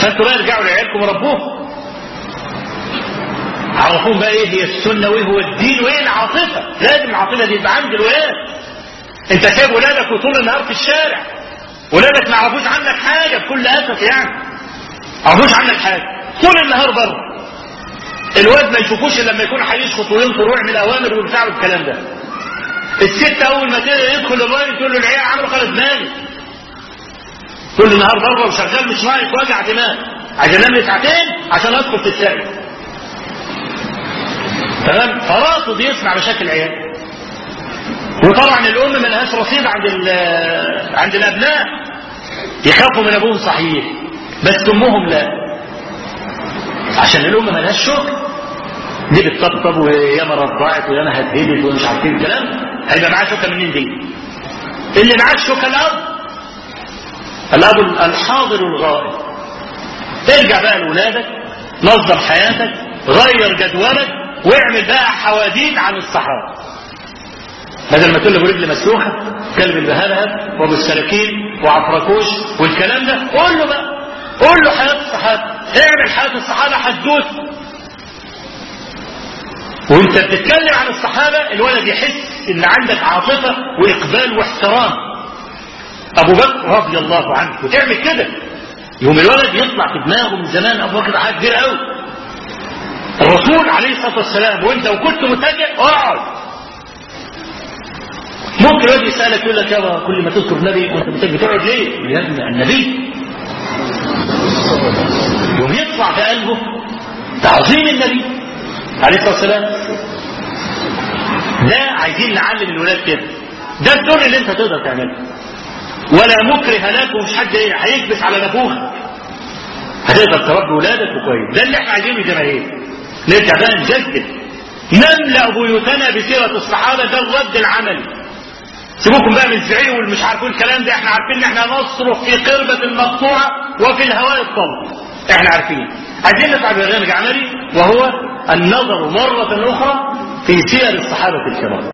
فانتوا بقى ارجعوا لعيالكم وربوهم عرفوهم بقى ايه هي السنه وايه هو الدين وايه العاطفه لازم العاطفه دي يبقى عند الولاد انت سايب ولادك طول النهار في الشارع ولادك ما يعرفوش عنك حاجه بكل اسف يعني ما يعرفوش عنك حاجه طول النهار بره الواد ما يشوفوش الا لما يكون هيشخط وينطر ويعمل اوامر وبتاع والكلام ده الست اول ما يدخل الراجل تقول له العيال عملوا خلاص مالي كل النهار بره وشغال مش ناقص وجع دماغ عشان انام ساعتين عشان ادخل في الساعه تمام فراسه بيسمع مشاكل العيال وطبعا الام ما لهاش رصيد عند عند الابناء يخافوا من ابوهم صحيح بس امهم لا عشان الام ما لهاش شغل دي بتطبطب وياما رضعت وياما هددت ومش عارفين الكلام هيبقى معاه شوكه منين دي اللي معاه الشوكه الاب الاب الحاضر الغائب ارجع بقى لاولادك نظم حياتك غير جدولك واعمل بقى حواديت عن الصحابه بدل ما تقول له رجل مسلوحه كلب البهرهب وابو السلاكين وعفركوش والكلام ده قول له بقى قول له حياه الصحابه اعمل حياه الصحابه حدوث وانت بتتكلم عن الصحابه الولد يحس ان عندك عاطفه واقبال واحترام ابو بكر رضي الله عنه وتعمل كده يوم الولد يطلع في دماغه من زمان ابو بكر حاجه كبيره قوي الرسول عليه الصلاه والسلام وانت وكنت متجه اقعد ممكن الواد يسالك يقول لك يابا كل ما تذكر النبي وانت متجه تقعد ليه؟ يا ابني النبي يوم يطلع في قلبه تعظيم النبي عليه الصلاه والسلام ده عايزين نعلم الولاد كده ده الدور اللي انت تقدر تعمله ولا مكره لك ومش حد هيكبس على نفوخك هتقدر تربي ولادك وكويس ده اللي احنا عايزينه الجماهير نرجع بقى نجدد نملا بيوتنا بسيره الصحابه ده الرد العملي سيبوكم بقى من الزعيق والمش عارفين الكلام ده احنا عارفين ان احنا نصرخ في قربة المقطوعة وفي الهواء الطلق احنا عارفين عايزين نفعل برنامج عملي وهو النظر مرة اخرى في سير الصحابة الكرام